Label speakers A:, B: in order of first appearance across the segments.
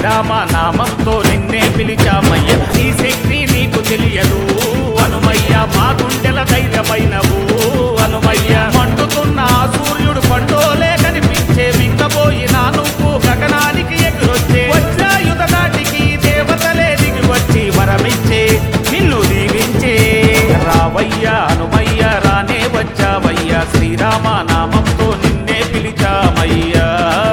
A: శ్రీరామ నామంతో నిన్నే పిలిచామయ్య నీ శక్తి నీకు తెలియదు అనుమయ్య మా గుండెల ధైర్యమైనవు అనుమయ్య మండుతున్న ఆ సూర్యుడు పండోలే కనిపించే మింగబోయినా నువ్వు గగనానికి ఎగురొచ్చే వజ్రాయుధ నాటికి దేవతలే దిగి వచ్చి వరమిచ్చే నిన్ను దీవించే రావయ్యా అనుమయ్య రానే వచ్చావయ్యా శ్రీరామ నామంతో నిన్నే పిలిచామయ్యా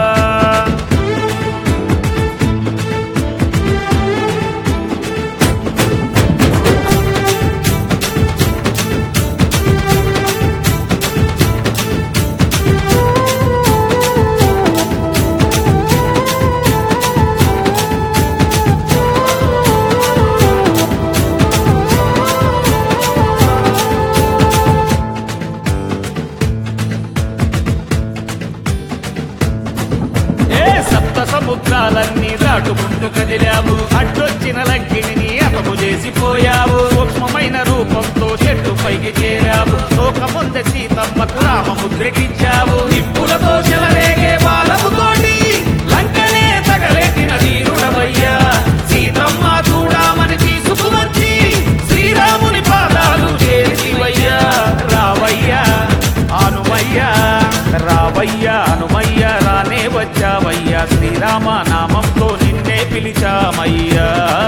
A: ఏ సప్త సముద్రాలన్నీ దాటుకుంటూ కదిలావు అడ్డొచ్చిన లంకిని అతము చేసిపోయావు సూక్ష్మమైన రూపంతో చెట్టు పైకి చేరావు లోకముంద సీతమ్మకు రామముద్రకిచ్చావు నిప్పులతో చెలరేగే బాలముతోటి లంకనే తగలెట్టిన వీరుడవయ్యా సీతమ్మ చూడామని తీసుకువచ్చి శ్రీరాముని పాదాలు చేరివయ్యా రావయ్యా అనుమయ్యా రావయ్యా అనుమయ్యా రానే వచ్చావయ్యా శ్రీరామ నామంతో నిన్నే పిలిచామయ్యా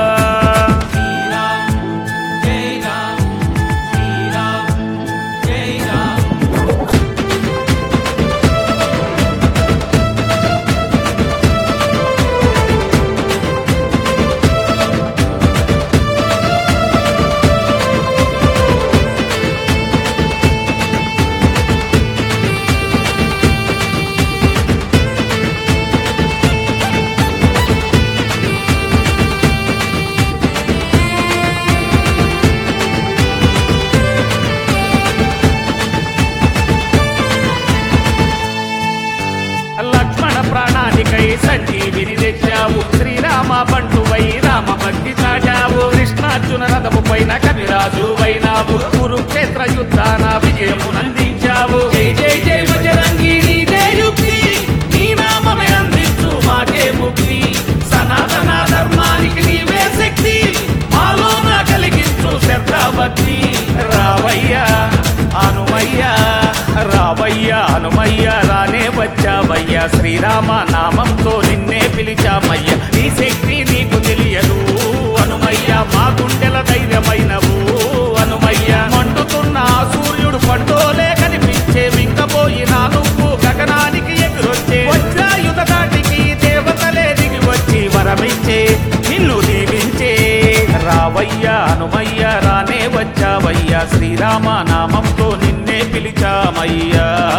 A: లక్ష్మణ ప్రాణానికై సంజీవిని తెచ్చావు శ్రీరామ బంటువై రామ భక్తి చాటావు కృష్ణార్జున రథము పైన కవిరాజు వైనావు కురుక్షేత్ర యుద్ధాన విజయము నందించావు జై జై జై బజరంగి నీదే యుక్తి నీ నామమే అందించు మాకే ముక్తి సనాతన ధర్మానికి నీవే శక్తి మాలోన కలిగించు శ్రద్ధాభక్తి రావయ్యా అనుమయ్యా రావయ్యా అనుమయ్యా రానే వచ్చావయ్యా శ్రీరామ నామంతో నిన్నే పిలిచామయ్యా నీ శక్తి నీకు తెలియదు అనుమయ్యా మా గుండెల ధైర్యమైనవు అనుమయ్యా మండుతున్న ఆ సూర్యుడు పండోలే కనిపించే మింగబోయినా నువ్వు గగనానికి ఎగురొచ్చే వజ్రాయుధ దాటికి దేవతలే దిగి వచ్చి వరమిచ్చే నిన్ను దీవించే రావయ్యా అనుమయ్యా రానే వచ్చావయ్యా శ్రీరామ నామంతో నిన్నే పిలిచామయ్యా